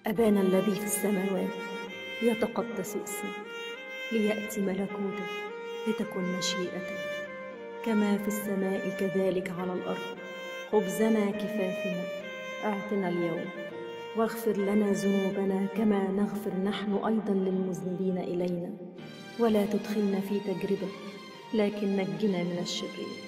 أبانا الذي في السماوات يتقدس اسمك ليأتي ملكوتك لتكن مشيئتك كما في السماء كذلك على الأرض خبزنا كفافنا أعطنا اليوم واغفر لنا ذنوبنا كما نغفر نحن أيضا للمذنبين إلينا ولا تدخلنا في تجربة لكن نجنا من الشرير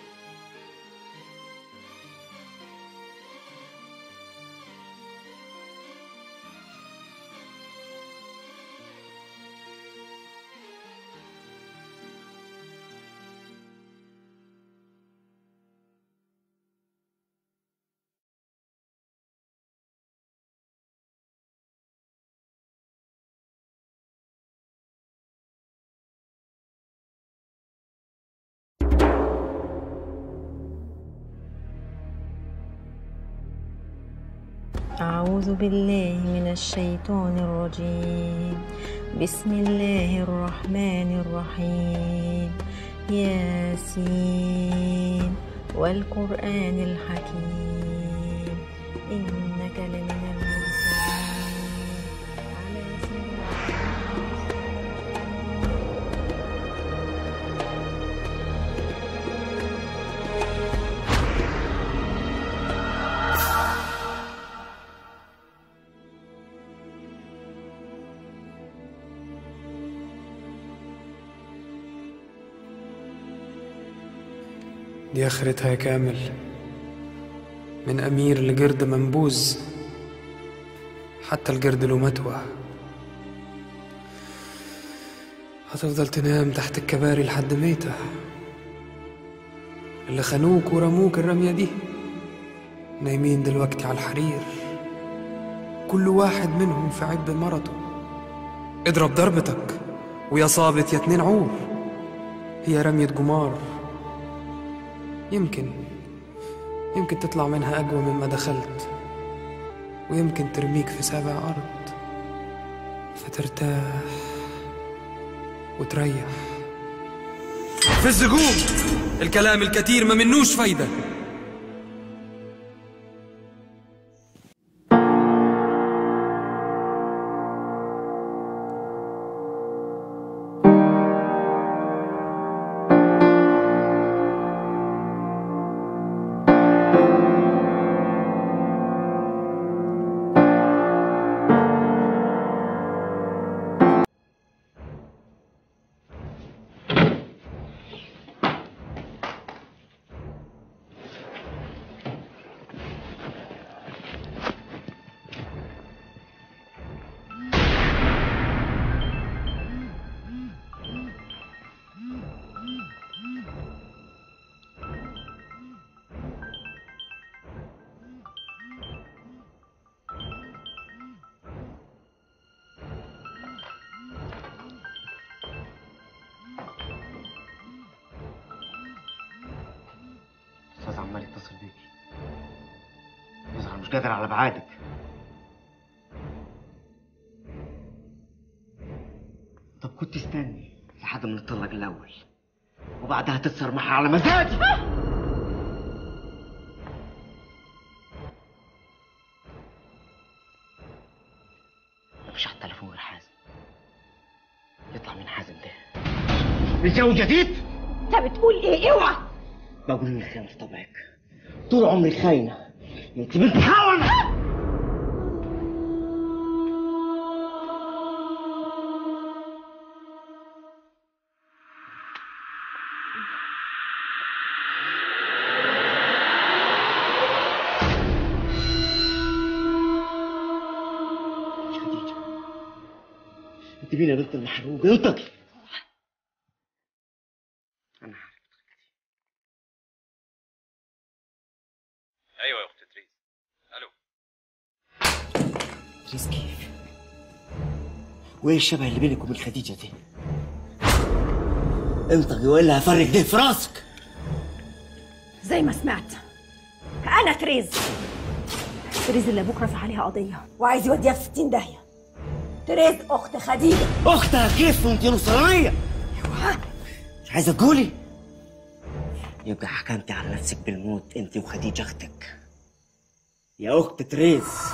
أعوذ بالله من الشيطان الرجيم بسم الله الرحمن الرحيم ياسين والقرآن الحكيم إنك لمن المرسلين على دي آخرتها يا كامل من أمير لجرد منبوذ حتى الجرد له متوى هتفضل تنام تحت الكباري لحد ميتة اللي خانوك ورموك الرمية دي نايمين دلوقتي على الحرير كل واحد منهم في عب مرضه اضرب ضربتك ويا صابت يا اتنين عور هي رمية جمار يمكن يمكن تطلع منها أقوى مما دخلت ويمكن ترميك في سابع أرض فترتاح وتريح في الزقوم الكلام الكتير ما منوش فايدة استاذ عمال يتصل بيكي يظهر مش قادر على بعادك طب كنت استني لحد ما نتطلق الاول وبعدها تتصرمحي على مزاجي مفيش على التليفون غير حازم يطلع من حازم ده نساوي جديد انت بتقول ايه اوعى بقول انك خاينه في طبعك طول عمري خاينه انت بنت خونه خديجه انت مين يا بنت المحروقه انطقي انا عارف ايوه يا اخت تريز الو تريس كيف؟ وايه الشبه اللي بينك وبين خديجه دي؟ انطقي والا هفرق ده في راسك زي ما سمعت انا تريز تريز اللي ابوك رفع عليها قضيه وعايز يوديها في 60 داهيه تريز اخت خديجه اختها كيف وانت نصرانيه؟ مش عايزه تقولي؟ يبقى حكمتي على نفسك بالموت انت وخديجه اختك يا اخت تريز